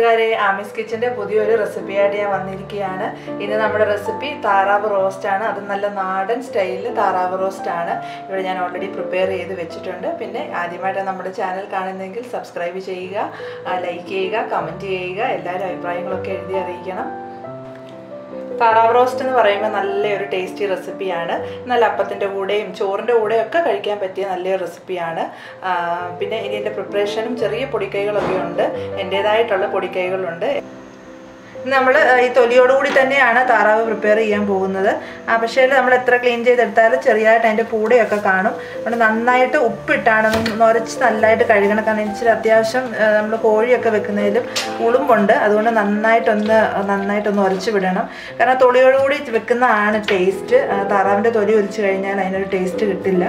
കൂട്ടുകാരെ ആമിസ് കിച്ചൻ്റെ പുതിയൊരു റെസിപ്പിയായിട്ട് ഞാൻ വന്നിരിക്കുകയാണ് ഇന്ന് നമ്മുടെ റെസിപ്പി താറാവ് റോസ്റ്റ് ആണ് അത് നല്ല നാടൻ സ്റ്റൈലിൽ താറാവ് റോസ്റ്റ് ആണ് ഇവിടെ ഞാൻ ഓൾറെഡി പ്രിപ്പയർ ചെയ്ത് വെച്ചിട്ടുണ്ട് പിന്നെ ആദ്യമായിട്ടാണ് നമ്മുടെ ചാനൽ കാണുന്നതെങ്കിൽ സബ്സ്ക്രൈബ് ചെയ്യുക ലൈക്ക് ചെയ്യുക കമൻറ്റ് ചെയ്യുക എല്ലാവരും അഭിപ്രായങ്ങളൊക്കെ എഴുതി അറിയിക്കണം താറാവ് റോസ്റ്റ് എന്ന് പറയുമ്പോൾ നല്ലൊരു ടേസ്റ്റി റെസിപ്പിയാണ് നല്ല അപ്പത്തിൻ്റെ കൂടെയും ചോറിൻ്റെ കൂടെയും ഒക്കെ കഴിക്കാൻ പറ്റിയ നല്ലൊരു റെസിപ്പിയാണ് പിന്നെ ഇനി എൻ്റെ പ്രിപ്പറേഷനും ചെറിയ പൊടിക്കൈകളൊക്കെ ഉണ്ട് എൻ്റേതായിട്ടുള്ള പൊടിക്കൈകളുണ്ട് നമ്മൾ ഈ തൊലിയോടുകൂടി തന്നെയാണ് താറാവ് പ്രിപ്പയർ ചെയ്യാൻ പോകുന്നത് ആ പക്ഷേ നമ്മൾ എത്ര ക്ലീൻ ചെയ്തെടുത്താലും ചെറിയതായിട്ട് അതിൻ്റെ കൂടെയൊക്കെ കാണും അതുകൊണ്ട് നന്നായിട്ട് ഉപ്പിട്ടാണ് നുരച്ച് നല്ലതായിട്ട് കഴുകണം കാരണം ഇച്ചിരി അത്യാവശ്യം നമ്മൾ കോഴിയൊക്കെ വെക്കുന്നതിലും ഉളുമ്പുണ്ട് അതുകൊണ്ട് നന്നായിട്ടൊന്ന് നന്നായിട്ടൊന്ന് ഉരച്ച് വിടണം കാരണം തൊലിയോടുകൂടി വെക്കുന്നതാണ് ടേസ്റ്റ് താറാവിൻ്റെ തൊലി ഒലിച്ച് കഴിഞ്ഞാൽ അതിനൊരു ടേസ്റ്റ് കിട്ടില്ല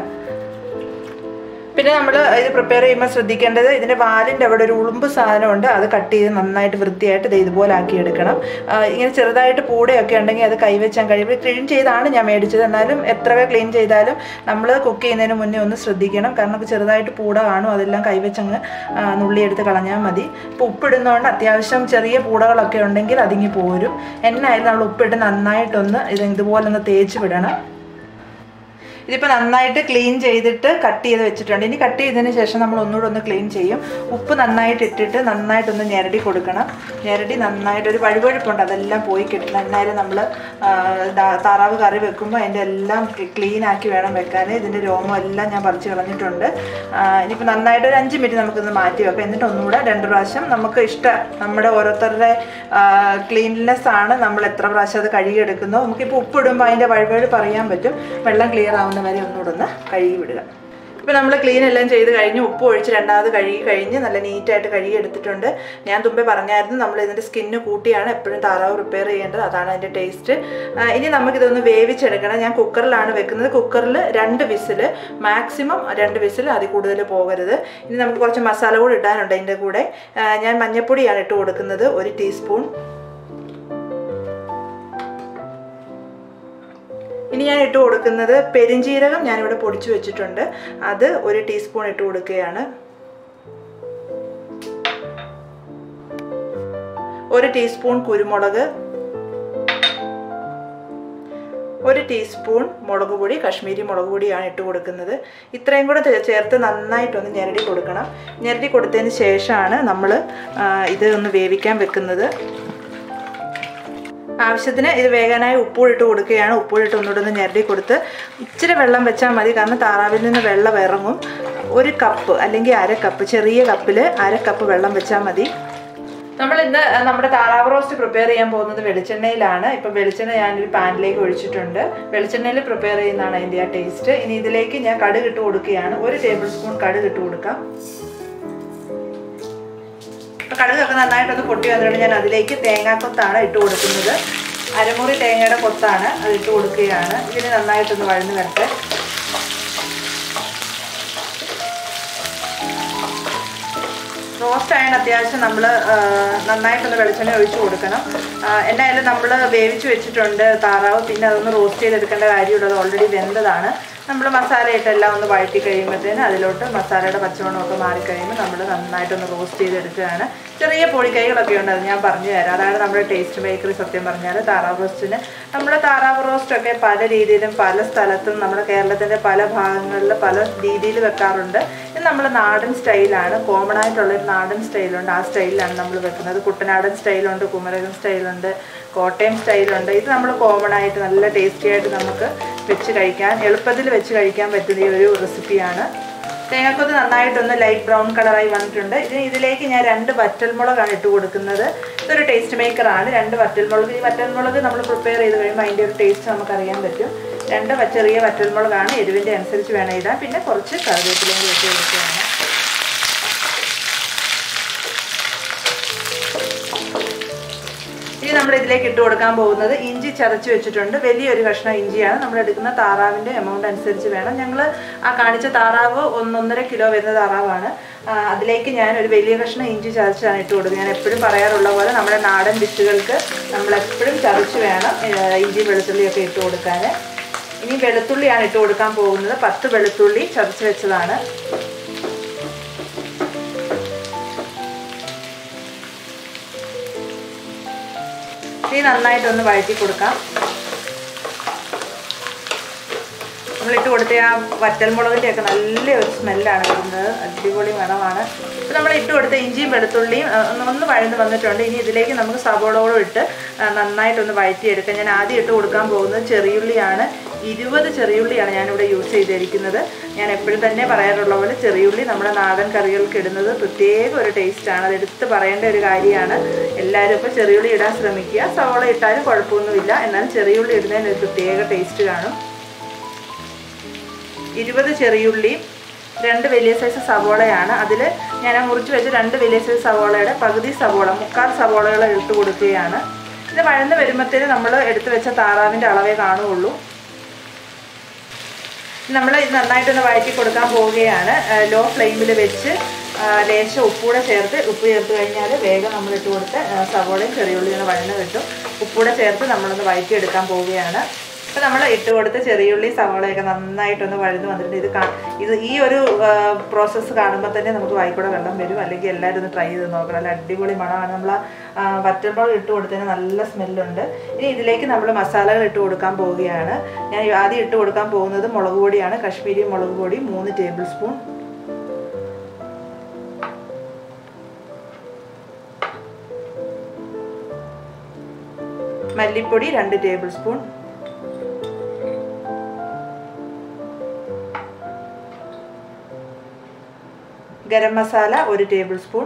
പിന്നെ നമ്മൾ ഇത് പ്രിപ്പയർ ചെയ്യുമ്പോൾ ശ്രദ്ധിക്കേണ്ടത് ഇതിൻ്റെ വാലിൻ്റെ അവിടെ ഒരു ഉളുമ്പ് സാധനമുണ്ട് അത് കട്ട് ചെയ്ത് നന്നായിട്ട് വൃത്തിയായിട്ട് ഇത് ഇതുപോലെ ആക്കിയെടുക്കണം ഇങ്ങനെ ചെറുതായിട്ട് പൂടയൊക്കെ ഉണ്ടെങ്കിൽ അത് കൈവച്ചാൻ കഴിയും ക്ലീൻ ചെയ്താണ് ഞാൻ മേടിച്ചത് എന്നാലും എത്ര ക്ലീൻ ചെയ്താലും നമ്മൾ കുക്ക് ചെയ്യുന്നതിന് മുന്നേ ഒന്ന് ശ്രദ്ധിക്കണം കാരണം ചെറുതായിട്ട് പൂട കാണും അതെല്ലാം കൈവച്ചങ്ങ് നുള്ളിയെടുത്ത് കളഞ്ഞാൽ മതി ഇപ്പോൾ ഉപ്പിടുന്നതുകൊണ്ട് അത്യാവശ്യം ചെറിയ പൂടകളൊക്കെ ഉണ്ടെങ്കിൽ അതിങ്ങി പോരും എന്നായാലും നമ്മൾ ഉപ്പിട്ട് നന്നായിട്ടൊന്ന് ഇത് ഇതുപോലെ ഒന്ന് തേച്ച് വിടണം ഇതിപ്പോൾ നന്നായിട്ട് ക്ലീൻ ചെയ്തിട്ട് കട്ട് ചെയ്ത് വെച്ചിട്ടുണ്ട് ഇനി കട്ട് ചെയ്തതിന് ശേഷം നമ്മൾ ഒന്നുകൂടെ ഒന്ന് ക്ലീൻ ചെയ്യും ഉപ്പ് നന്നായിട്ട് ഇട്ടിട്ട് നന്നായിട്ടൊന്ന് ഞെരടി കൊടുക്കണം ഞെരടി നന്നായിട്ട് ഒരു വഴുവഴുപ്പുണ്ട് അതെല്ലാം പോയി കിട്ടും നന്നായിട്ട് നമ്മൾ താറാവ് കറി വെക്കുമ്പോൾ അതിൻ്റെ എല്ലാം ക്ലീൻ ആക്കി വേണം വെക്കാൻ ഇതിൻ്റെ രോമം എല്ലാം ഞാൻ പറിച്ച് കളഞ്ഞിട്ടുണ്ട് ഇനിയിപ്പോൾ നന്നായിട്ട് ഒരു അഞ്ച് മിനിറ്റ് നമുക്കൊന്ന് മാറ്റി വെക്കാം എന്നിട്ട് ഒന്നുകൂടെ രണ്ട് പ്രാവശ്യം നമുക്ക് ഇഷ്ടം നമ്മുടെ ഓരോരുത്തരുടെ ക്ലീൻനെസ് ആണ് നമ്മൾ എത്ര പ്രാവശ്യം അത് കഴുകിയെടുക്കുന്നോ നമുക്കിപ്പോൾ ഉപ്പിടുമ്പോൾ അതിൻ്റെ വഴുവഴുപ്പ് അറിയാൻ പറ്റും വെള്ളം ക്ലിയർ ആവുന്ന വരെ ഒന്നുകൂടെ ഒന്ന് കഴുകി വിടുക ഇപ്പോൾ നമ്മൾ ക്ലീൻ എല്ലാം ചെയ്ത് കഴിഞ്ഞ് ഉപ്പ് ഒഴിച്ച് രണ്ടാമത് കഴുകി കഴിഞ്ഞ് നല്ല നീറ്റായിട്ട് കഴുകി എടുത്തിട്ടുണ്ട് ഞാൻ തുമ്പേ പറഞ്ഞായിരുന്നു നമ്മൾ ഇതിൻ്റെ സ്കിന്ന് കൂട്ടിയാണ് എപ്പോഴും താറാവ് പ്രിപ്പയർ ചെയ്യേണ്ടത് അതാണ് അതിൻ്റെ ടേസ്റ്റ് ഇനി നമുക്കിതൊന്ന് വേവിച്ചെടുക്കണം ഞാൻ കുക്കറിലാണ് വെക്കുന്നത് കുക്കറിൽ രണ്ട് വിസിൽ മാക്സിമം രണ്ട് വിസിൽ അതിൽ കൂടുതൽ പോകരുത് ഇനി നമുക്ക് കുറച്ച് മസാല കൂടി ഇടാനുണ്ട് അതിൻ്റെ കൂടെ ഞാൻ മഞ്ഞൾപ്പൊടിയാണ് ഇട്ട് കൊടുക്കുന്നത് ഒരു ടീസ്പൂൺ ഇനി ഞാൻ ഇട്ട് കൊടുക്കുന്നത് പെരിഞ്ജീരകം ഞാനിവിടെ പൊടിച്ചു വെച്ചിട്ടുണ്ട് അത് ഒരു ടീസ്പൂൺ ഇട്ട് കൊടുക്കുകയാണ് ഒരു ടീസ്പൂൺ കുരുമുളക് ഒരു ടീസ്പൂൺ മുളക് പൊടി കശ്മീരി മുളക് പൊടിയാണ് ഇട്ട് കൊടുക്കുന്നത് ഇത്രയും കൂടെ ചേർത്ത് നന്നായിട്ടൊന്ന് ഞെരടി കൊടുക്കണം ഞെരടി കൊടുത്തതിന് ശേഷമാണ് നമ്മൾ ഇത് ഒന്ന് വേവിക്കാൻ വെക്കുന്നത് ആവശ്യത്തിന് ഇത് വേഗനായി ഉപ്പൂടിട്ട് കൊടുക്കുകയാണ് ഉപ്പൂടിട്ട് ഒന്നുകൂടെ ഒന്ന് ഞെരടി കൊടുത്ത് ഇച്ചിരി വെള്ളം വെച്ചാൽ മതി കാരണം താറാവിൽ നിന്ന് വെള്ളം ഇറങ്ങും ഒരു കപ്പ് അല്ലെങ്കിൽ അര കപ്പ് ചെറിയ കപ്പിൽ അര കപ്പ് വെള്ളം വെച്ചാൽ മതി നമ്മൾ ഇന്ന് നമ്മുടെ താറാവ് റോസ്റ്റ് പ്രിപ്പയർ ചെയ്യാൻ പോകുന്നത് വെളിച്ചെണ്ണയിലാണ് ഇപ്പം വെളിച്ചെണ്ണ ഞാനൊരു പാനിലേക്ക് ഒഴിച്ചിട്ടുണ്ട് വെളിച്ചെണ്ണയിൽ പ്രിപ്പയർ ചെയ്യുന്നതാണ് അതിൻ്റെ ആ ടേസ്റ്റ് ഇനി ഇതിലേക്ക് ഞാൻ കടുക് ഇട്ട് കൊടുക്കുകയാണ് ഒരു ടേബിൾ സ്പൂൺ കടുക് ഇട്ട് കൊടുക്കാം കടുകൊക്കെ നന്നായിട്ടൊന്ന് പൊട്ടി വന്നിട്ട് ഞാൻ അതിലേക്ക് തേങ്ങാക്കൊത്താണ് ഇട്ട് കൊടുക്കുന്നത് അരമുറി തേങ്ങയുടെ കൊത്താണ് അത് ഇട്ട് കൊടുക്കുകയാണ് ഇതിന് നന്നായിട്ടൊന്ന് വഴന്ന് വരട്ടെ റോസ്റ്റ് ആയതിന് അത്യാവശ്യം നമ്മൾ നന്നായിട്ടൊന്ന് വെളിച്ചെണ്ണ ഒഴിച്ച് കൊടുക്കണം എന്നായാലും നമ്മൾ വേവിച്ച് വെച്ചിട്ടുണ്ട് താറാവ് പിന്നെ അതൊന്ന് റോസ്റ്റ് ചെയ്തെടുക്കേണ്ട കാര്യമുള്ളത് ഓൾറെഡി വെന്തതാണ് നമ്മൾ മസാലയിട്ടെല്ലാം ഒന്ന് വഴറ്റി കഴിയുമ്പോഴത്തേന് അതിലോട്ട് മസാലയുടെ പച്ചമണമൊക്കെ മാറിക്കഴിയുമ്പോൾ നമ്മൾ നന്നായിട്ടൊന്ന് റോസ്റ്റ് ചെയ്തെടുക്കുകയാണ് ചെറിയ പൊടിക്കൈകളൊക്കെ ഉണ്ട് അത് ഞാൻ പറഞ്ഞു തരാം അതാണ് നമ്മുടെ ടേസ്റ്റ് ബേക്കറി സത്യം പറഞ്ഞാൽ താറാവ് റോസ്റ്റിന് നമ്മുടെ താറാവ് റോസ്റ്റൊക്കെ പല രീതിയിലും പല സ്ഥലത്തും നമ്മുടെ കേരളത്തിൻ്റെ പല ഭാഗങ്ങളിൽ പല രീതിയിൽ വെക്കാറുണ്ട് ഇത് നമ്മൾ നാടൻ സ്റ്റൈലാണ് കോമൺ ആയിട്ടുള്ളൊരു നാടൻ സ്റ്റൈലുണ്ട് ആ സ്റ്റൈലിലാണ് നമ്മൾ വെക്കുന്നത് കുട്ടനാടൻ സ്റ്റൈലുണ്ട് കുമരകം സ്റ്റൈലുണ്ട് കോട്ടയം സ്റ്റൈലുണ്ട് ഇത് നമ്മൾ കോമൺ ആയിട്ട് നല്ല ടേസ്റ്റി ആയിട്ട് നമുക്ക് വെച്ച് കഴിക്കാൻ എളുപ്പത്തിൽ വെച്ച് കഴിക്കാൻ പറ്റുന്ന ഈ ഒരു റെസിപ്പിയാണ് തേങ്ങക്കൊത്ത് നന്നായിട്ടൊന്ന് ലൈറ്റ് ബ്രൗൺ കളറായി വന്നിട്ടുണ്ട് ഇതിന് ഇതിലേക്ക് ഞാൻ രണ്ട് വറ്റൽമുളകാണ് ഇട്ട് കൊടുക്കുന്നത് ഇതൊരു ടേസ്റ്റ് മേക്കറാണ് രണ്ട് വറ്റൽമുളക് ഈ വറ്റൽമുളക് നമ്മൾ പ്രിപ്പയർ ചെയ്ത് കഴിയുമ്പോൾ അതിൻ്റെ ഒരു ടേസ്റ്റ് നമുക്ക് അറിയാൻ പറ്റും രണ്ട് ചെറിയ വറ്റൽമുളകാണ് എരിവിൻ്റെ അനുസരിച്ച് വേണം ഇടാൻ പിന്നെ കുറച്ച് കറിവേപ്പിലയും വെച്ച് കൊടുക്കുകയാണ് ഇനി നമ്മൾ ഇതിലേക്ക് ഇട്ട് കൊടുക്കാൻ പോകുന്നത് ഇഞ്ചി ചതച്ച് വെച്ചിട്ടുണ്ട് വലിയൊരു കഷ്ണം ഇഞ്ചിയാണ് നമ്മൾ എടുക്കുന്ന താറാവിൻ്റെ എമൗണ്ട് അനുസരിച്ച് വേണം ഞങ്ങൾ ആ കാണിച്ച താറാവ് ഒന്നൊന്നര കിലോ വരുന്ന താറാവാണ് അതിലേക്ക് ഞാൻ ഒരു വലിയ കഷ്ണം ഇഞ്ചി ചതച്ചാണ് ഇട്ട് കൊടുക്കുന്നത് ഞാൻ എപ്പോഴും പറയാറുള്ള പോലെ നമ്മുടെ നാടൻ ഡിഷുകൾക്ക് നമ്മൾ എപ്പോഴും ചതച്ച് വേണം ഇഞ്ചി വെളുത്തുള്ളിയൊക്കെ ഇട്ട് കൊടുക്കാൻ ഇനി വെളുത്തുള്ളിയാണ് ഇട്ട് കൊടുക്കാൻ പോകുന്നത് പത്ത് വെളുത്തുള്ളി ചതച്ച് വെച്ചതാണ് ഇനി നന്നായിട്ടൊന്ന് വഴറ്റി കൊടുക്കാം നമ്മളിട്ട് കൊടുത്ത ആ വറ്റൽമുളകിൻ്റെ ഒക്കെ നല്ല ഒരു സ്മെല്ലാണ് വരുന്നത് അടിപൊളി മണമാണ് ഇപ്പം നമ്മൾ ഇട്ട് കൊടുത്ത ഇഞ്ചിയും വെളുത്തുള്ളിയും ആ, ഒന്ന് ഒന്ന് വഴന്ന് വന്നിട്ടുണ്ട് ഇനി ഇതിലേക്ക് നമുക്ക് സവോളകളും ഇട്ട് ആ, നന്നായിട്ടൊന്ന് വഴറ്റിയെടുക്കാം ഞാൻ ആദ്യം ഇട്ട് കൊടുക്കാൻ പോകുന്നത് ചെറിയുള്ളിയാണ് ഇരുപത് ചെറിയുള്ളിയാണ് ഞാനിവിടെ യൂസ് ചെയ്തിരിക്കുന്നത് ഞാൻ എപ്പോഴും തന്നെ പറയാറുള്ള പോലെ ചെറിയുള്ളി നമ്മുടെ നാടൻ കറികൾക്ക് ഇടുന്നത് പ്രത്യേക ഒരു ടേസ്റ്റാണ് അത് എടുത്ത് പറയേണ്ട ഒരു കാര്യമാണ് എല്ലാവരും ഇപ്പോൾ ചെറിയുള്ളി ഇടാൻ ശ്രമിക്കുക സവോള ഇട്ടാലും കുഴപ്പമൊന്നുമില്ല എന്നാലും ചെറിയുള്ളി ഇടുന്നതിന് ഒരു പ്രത്യേക ടേസ്റ്റ് കാണും ഇരുപത് ചെറിയുള്ളിയും രണ്ട് വലിയ സൈസ് സവോളയാണ് അതിൽ ഞാൻ ആ മുറിച്ച് വെച്ച രണ്ട് വലിയ സൈസ് സവോളയുടെ പകുതി സവോള മുക്കാൽ സവോളകൾ ഇട്ട് കൊടുക്കുകയാണ് ഇത് വഴന്ന് വരുമ്പോഴത്തേന് നമ്മൾ എടുത്തു വെച്ച താറാവിൻ്റെ അളവേ കാണുകയുള്ളൂ നമ്മൾ ഇത് നന്നായിട്ടൊന്ന് വഴറ്റി കൊടുക്കാൻ പോവുകയാണ് ലോ ഫ്ലെയിമിൽ വെച്ച് ആ, ലേശം ഉപ്പൂടെ ചേർത്ത് ഉപ്പ് ചേർത്ത് കഴിഞ്ഞാൽ വേഗം നമ്മൾ ഇട്ട് കൊടുത്ത് ആ, സവോളയും ചെറിയുള്ളിയും വഴന്ന് കിട്ടും ഉപ്പൂടെ ചേർത്ത് നമ്മളൊന്ന് വഴറ്റിയെടുക്കാൻ പോവുകയാണ് അപ്പോൾ നമ്മൾ ഇട്ട് കൊടുത്ത് ചെറിയുള്ളി സവോളയൊക്കെ നന്നായിട്ടൊന്ന് വഴന്ന് വന്നിട്ടുണ്ട് ഇത് കാ ഇത് ഈ ഒരു പ്രോസസ്സ് കാണുമ്പോൾ തന്നെ നമുക്ക് വായിക്കൂടെ വെള്ളം വരും അല്ലെങ്കിൽ എല്ലാവരും ഒന്ന് ട്രൈ ചെയ്ത് നോക്കണം നല്ല അടിപൊളി മണമാണ് നമ്മൾ ആ വറ്റൽമുളക് ഇട്ട് കൊടുത്തതിന് നല്ല സ്മെല്ലുണ്ട് ഇനി ഇതിലേക്ക് നമ്മൾ മസാലകൾ ഇട്ട് കൊടുക്കാൻ പോവുകയാണ് ഞാൻ ആദ്യം ഇട്ട് കൊടുക്കാൻ പോകുന്നത് മുളക് പൊടിയാണ് കശ്മീരി മുളക് പൊടി മൂന്ന് ടേബിൾ സ്പൂൺ മല്ലിപ്പൊടി രണ്ട് ടേബിൾ സ്പൂൺ ഗരം മസാല ഒരു ടേബിൾ സ്പൂൺ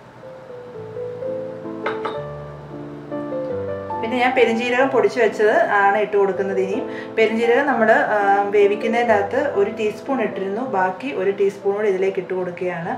പിന്നെ ഞാൻ പെരുംജീരകം പൊടിച്ചു വെച്ചത് ആണ് ഇട്ട് കൊടുക്കുന്നത് ഇനിയും പെരുംജീരകം നമ്മൾ വേവിക്കുന്നതിൻ്റെ അകത്ത് ഒരു ടീസ്പൂൺ ഇട്ടിരുന്നു ബാക്കി ഒരു ടീസ്പൂൺ കൂടി ഇതിലേക്ക് ഇട്ട് കൊടുക്കുകയാണ്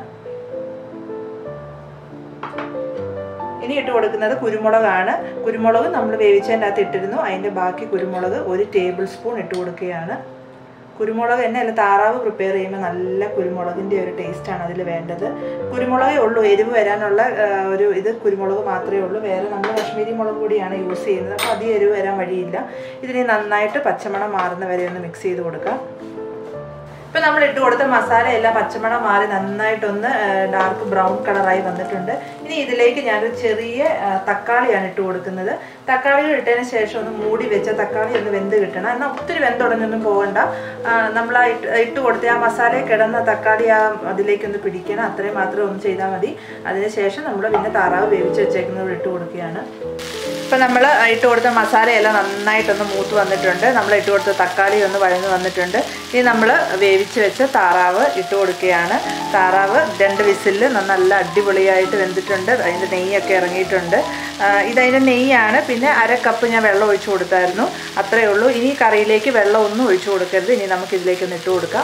ഇനി ഇട്ട് കൊടുക്കുന്നത് കുരുമുളകാണ് കുരുമുളക് നമ്മൾ വേവിച്ചതിൻ്റെ അകത്ത് ഇട്ടിരുന്നു അതിൻ്റെ ബാക്കി കുരുമുളക് ഒരു ടേബിൾ സ്പൂൺ ഇട്ട് കൊടുക്കുകയാണ് കുരുമുളക് തന്നെ അല്ല താറാവ് പ്രിപ്പയർ ചെയ്യുമ്പോൾ നല്ല കുരുമുളകിൻ്റെ ഒരു ടേസ്റ്റാണ് അതിൽ വേണ്ടത് കുരുമുളകേ ഉള്ളൂ എരിവ് വരാനുള്ള ആ, ഒരു ഇത് കുരുമുളക് മാത്രമേ ഉള്ളൂ വേറെ നമ്മൾ കശ്മീരി മുളക് പൊടിയാണ് യൂസ് ചെയ്യുന്നത് അപ്പോൾ അധികം എരിവ് വരാൻ വഴിയില്ല ഇതിനെ നന്നായിട്ട് പച്ചമണം മാറുന്ന വരെ ഒന്ന് മിക്സ് ചെയ്ത് കൊടുക്കാം ഇപ്പം നമ്മൾ ഇട്ട് കൊടുത്ത മസാല എല്ലാം പച്ചമണം മാറി നന്നായിട്ടൊന്ന് ഡാർക്ക് ബ്രൗൺ കളറായി വന്നിട്ടുണ്ട് ഇനി ഇതിലേക്ക് ഞാനൊരു ചെറിയ ആ, തക്കാളിയാണ് ഇട്ട് കൊടുക്കുന്നത് തക്കാളി ഇട്ടതിന് ശേഷം ഒന്ന് മൂടി വെച്ച തക്കാളി ഒന്ന് വെന്ത് കിട്ടണം എന്നാൽ ഒത്തിരി വെന്തുടഞ്ഞൊന്നും പോകണ്ട നമ്മൾ ആ ഇട്ട് ഇട്ട് കൊടുത്ത ആ മസാലയിൽ കിടന്ന തക്കാളി ആ അതിലേക്കൊന്ന് പിടിക്കണം അത്രയും മാത്രം ഒന്ന് ചെയ്താൽ മതി അതിനുശേഷം നമ്മൾ പിന്നെ താറാവ് വേവിച്ച് വെച്ചേക്കുന്നത് ഇട്ട് കൊടുക്കുകയാണ് ഇപ്പം നമ്മൾ ഇട്ട് കൊടുത്ത മസാലയെല്ലാം നന്നായിട്ടൊന്ന് മൂത്ത് വന്നിട്ടുണ്ട് നമ്മൾ ഇട്ട് കൊടുത്ത തക്കാളി ഒന്ന് വഴന്ന് വന്നിട്ടുണ്ട് ഇനി നമ്മൾ വേവിച്ച് വെച്ച താറാവ് ഇട്ട് കൊടുക്കുകയാണ് താറാവ് രണ്ട് വിസിലിൽ നല്ല അടിപൊളിയായിട്ട് വെന്തിട്ടുണ്ട് അതിൻ്റെ നെയ്യൊക്കെ ഇറങ്ങിയിട്ടുണ്ട് ആ, ഇതതിൻ്റെ നെയ്യാണ് പിന്നെ അര കപ്പ് ഞാൻ വെള്ളം ഒഴിച്ചു കൊടുത്തായിരുന്നു അത്രയേ ഉള്ളൂ ഇനി കറിയിലേക്ക് വെള്ളം ഒന്നും ഒഴിച്ചു കൊടുക്കരുത് ഇനി നമുക്ക് ഇതിലേക്കൊന്ന് ഇട്ട് കൊടുക്കാം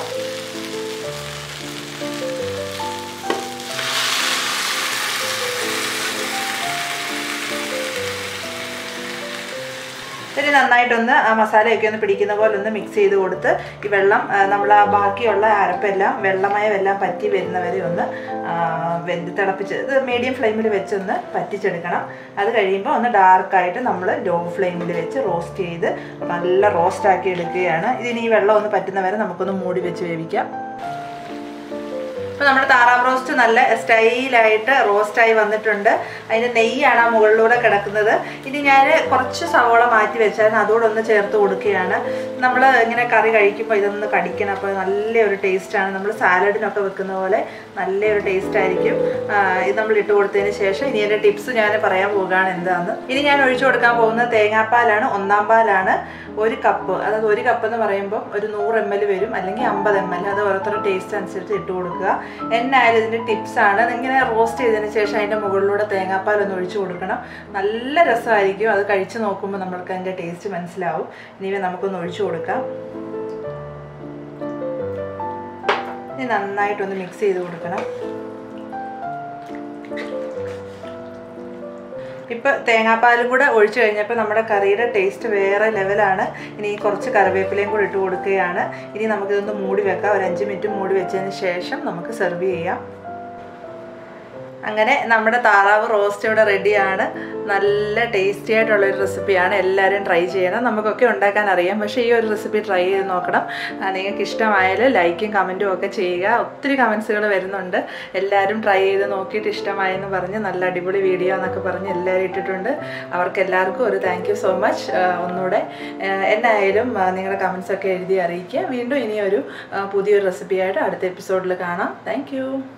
ഇനി നന്നായിട്ടൊന്ന് ആ മസാലയൊക്കെ ഒന്ന് പിടിക്കുന്ന പോലെ ഒന്ന് മിക്സ് ചെയ്ത് കൊടുത്ത് ഈ വെള്ളം നമ്മൾ ആ ബാക്കിയുള്ള അരപ്പെല്ലാം വെള്ളമയമെല്ലാം പറ്റി വരുന്നവരെ ഒന്ന് ആ, വെന്ത് തിളപ്പിച്ച് ഇത് മീഡിയം ഫ്ലെയിമിൽ വെച്ചൊന്ന് പറ്റിച്ചെടുക്കണം അത് കഴിയുമ്പോൾ ഒന്ന് ഡാർക്കായിട്ട് നമ്മൾ ലോ ഫ്ലെയിമിൽ വെച്ച് റോസ്റ്റ് ചെയ്ത് നല്ല റോസ്റ്റ് ആക്കി എടുക്കുകയാണ് ഇതിന് ഈ വെള്ളം ഒന്ന് പറ്റുന്നവരെ നമുക്കൊന്ന് മൂടി വെച്ച് വേവിക്കാം അപ്പോൾ നമ്മുടെ താറാവ് റോസ്റ്റ് നല്ല സ്റ്റൈലായിട്ട് റോസ്റ്റായി വന്നിട്ടുണ്ട് അതിൻ്റെ നെയ്യാണ് ആ മുകളിലൂടെ കിടക്കുന്നത് ഇനി ഞാൻ കുറച്ച് സവോള മാറ്റി വെച്ചാൽ അതുകൂടെ ഒന്ന് ചേർത്ത് കൊടുക്കുകയാണ് നമ്മൾ ഇങ്ങനെ കറി കഴിക്കുമ്പോൾ ഇതൊന്ന് കടിക്കണം അപ്പോൾ നല്ലൊരു ടേസ്റ്റാണ് നമ്മൾ സാലഡിനൊക്കെ വെക്കുന്ന പോലെ നല്ലൊരു ടേസ്റ്റ് ആയിരിക്കും ആ, ഇത് നമ്മൾ ഇട്ട് കൊടുത്തതിന് ശേഷം ഇനി എൻ്റെ ടിപ്സ് ഞാൻ പറയാൻ പോകുകയാണ് എന്താണെന്ന് ഇനി ഞാൻ ഒഴിച്ചു കൊടുക്കാൻ പോകുന്നത് തേങ്ങാപ്പാലാണ് ഒന്നാം പാലാണ് ഒരു കപ്പ് അതായത് ഒരു കപ്പ് എന്ന് പറയുമ്പോൾ ഒരു നൂറ് എം എൽ വരും അല്ലെങ്കിൽ അമ്പത് എം എൽ അത് ഓരോരുത്തരുടെ ടേസ്റ്റ് അനുസരിച്ച് ഇട്ട് കൊടുക്കുക എന്നായാലും ഇതിൻ്റെ ടിപ്സാണ് ഇങ്ങനെ റോസ്റ്റ് ചെയ്തതിന് ശേഷം അതിൻ്റെ മുകളിലൂടെ തേങ്ങാപ്പാൽ ഒന്ന് ഒഴിച്ചു കൊടുക്കണം നല്ല രസമായിരിക്കും അത് കഴിച്ച് നോക്കുമ്പോൾ നമ്മൾക്ക് അതിൻ്റെ ടേസ്റ്റ് മനസ്സിലാവും ഇനി നമുക്കൊന്ന് ഒഴിച്ചു കൊടുക്കാം ഇനി നന്നായിട്ടൊന്ന് മിക്സ് ചെയ്ത് കൊടുക്കണം ഇപ്പം തേങ്ങാപ്പാലും കൂടെ ഒഴിച്ചു കഴിഞ്ഞപ്പോൾ നമ്മുടെ കറിയുടെ ടേസ്റ്റ് വേറെ ലെവലാണ് ഇനി കുറച്ച് കറിവേപ്പിലയും കൂടെ ഇട്ട് കൊടുക്കുകയാണ് ഇനി നമുക്കിതൊന്ന് മൂടി വെക്കാം ഒരു അഞ്ച് മിനിറ്റ് മൂടി വെച്ചതിന് ശേഷം നമുക്ക് സെർവ് ചെയ്യാം അങ്ങനെ നമ്മുടെ താറാവ് റോസ്റ്റ് ഇവിടെ റെഡിയാണ് നല്ല ടേസ്റ്റി ആയിട്ടുള്ള ഒരു റെസിപ്പിയാണ് എല്ലാവരും ട്രൈ ചെയ്യണം നമുക്കൊക്കെ ഉണ്ടാക്കാൻ അറിയാം പക്ഷേ ഈ ഒരു റെസിപ്പി ട്രൈ ചെയ്ത് നോക്കണം ആ, നിങ്ങൾക്ക് ഇഷ്ടമായാൽ ലൈക്കും കമൻറ്റും ഒക്കെ ചെയ്യുക ഒത്തിരി കമൻസുകൾ വരുന്നുണ്ട് എല്ലാവരും ട്രൈ ചെയ്ത് നോക്കിയിട്ട് ഇഷ്ടമായെന്ന് പറഞ്ഞ് നല്ല അടിപൊളി വീഡിയോ എന്നൊക്കെ പറഞ്ഞ് എല്ലാവരും ഇട്ടിട്ടുണ്ട് അവർക്ക് എല്ലാവർക്കും ഒരു താങ്ക് യു സോ മച്ച് ഒന്നുകൂടെ ആ, എന്നായാലും ആ, നിങ്ങളുടെ കമൻസ് ഒക്കെ എഴുതി അറിയിക്കുക വീണ്ടും ഇനിയൊരു ആ, പുതിയൊരു റെസിപ്പിയായിട്ട് അടുത്ത എപ്പിസോഡിൽ കാണാം താങ്ക്